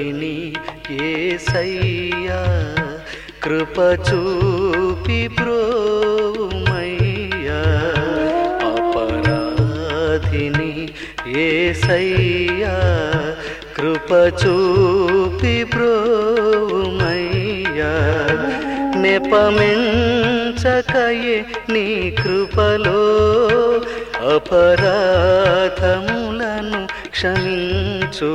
అపరాధిని ఏసయ్యా కృప చూపి బ్రోమయ్యా అపరాధిని ఏసయ్యా కృప చూపి బ్రోమయ్యా నెపమెంచకయే నీ కృపలో అపరాధములను క్షమించు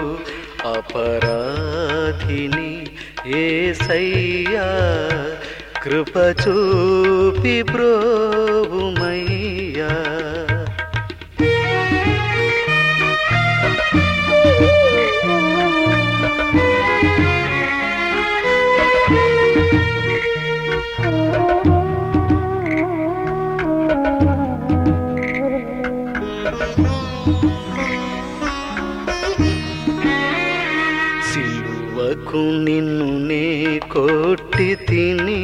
అపరాధిని ఏసయ్యా కృప చూపి బ్రోవుమయ్యా సిలువకు నిన్ను నే కొట్టి తిని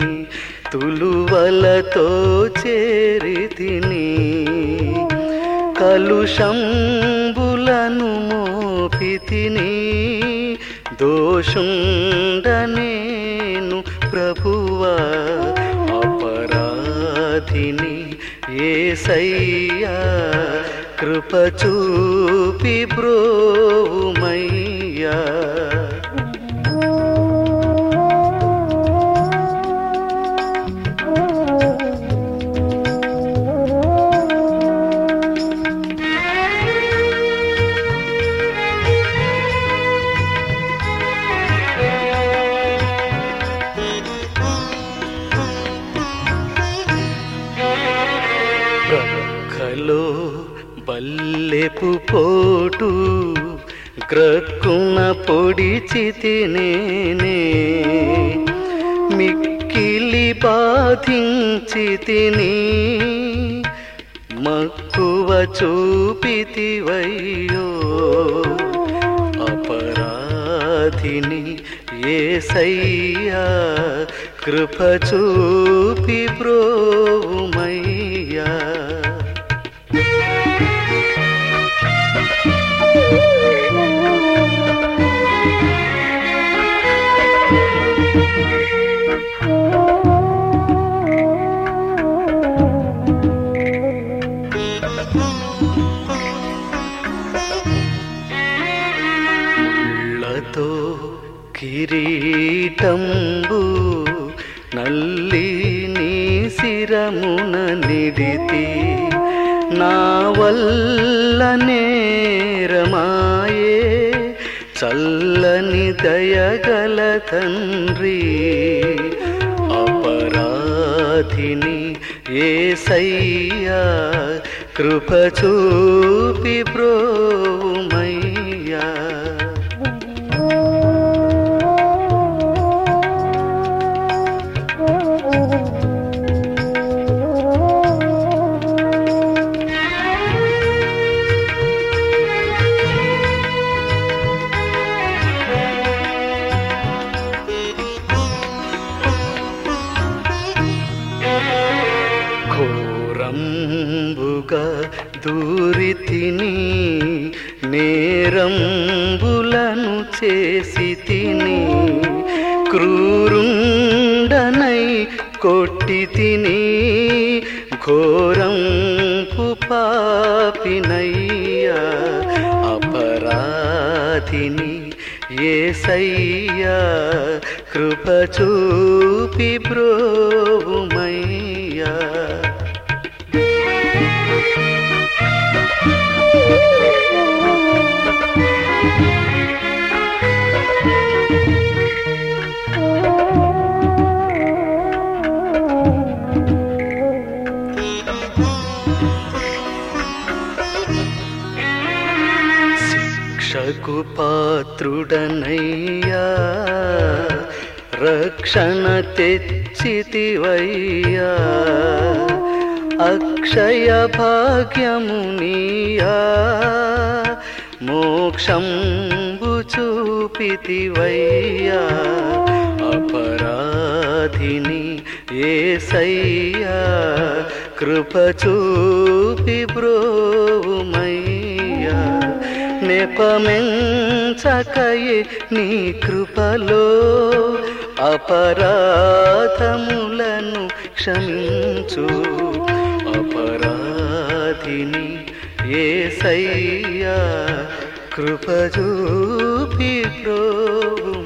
తులువలతో చేరి తిని కలుషంబులను మోపి తిని దోషుండనేను ప్రభువా అపరాధిని ఏసయ్యా కృప చూపి బ్రోమయ్యా ప్రక్కలో బల్లెపు పోటు గ్రక్కున పొడిచి నేనే మిక్కిలి బాధించి తిని మక్కువ చూపితివయ్యో అపరాధిని ఏసయ్యా కృప చూపి బ్రోమయ్యా ముళ్ళతో కిరీటంబు నల్లి నీ శిరమున నిడితి నా వల్ల నేరమాయే చల్లని దయగల తండ్రి అపరాధిని ఏసయ్యా కృప చూపి బ్రోమయ్యా ఘోరంబుగా దూరి తిని నేరంబులను చేసి తిని క్రూరుండనై కొట్టి తిని ఘోరంపు పాపినయ్యా అపరాధిని ఏసయ్యా కృప చూపి బ్రోవుమయ్యా శిక్షకు పాత్రుడనయ్యా రక్షణ తెచ్చితివయ్యా అక్షయ భాగ్యమునియా మోక్షంబు చూపితివయ్యా అపరాధిని ఏసయ్యా కృప చూపి బ్రోమయ్యా నెపమెంచకయే నీ కృపలో అపరాధములను క్షమించు అపరాధిని ఏసయ్యా కృప చూపి ప్రోభు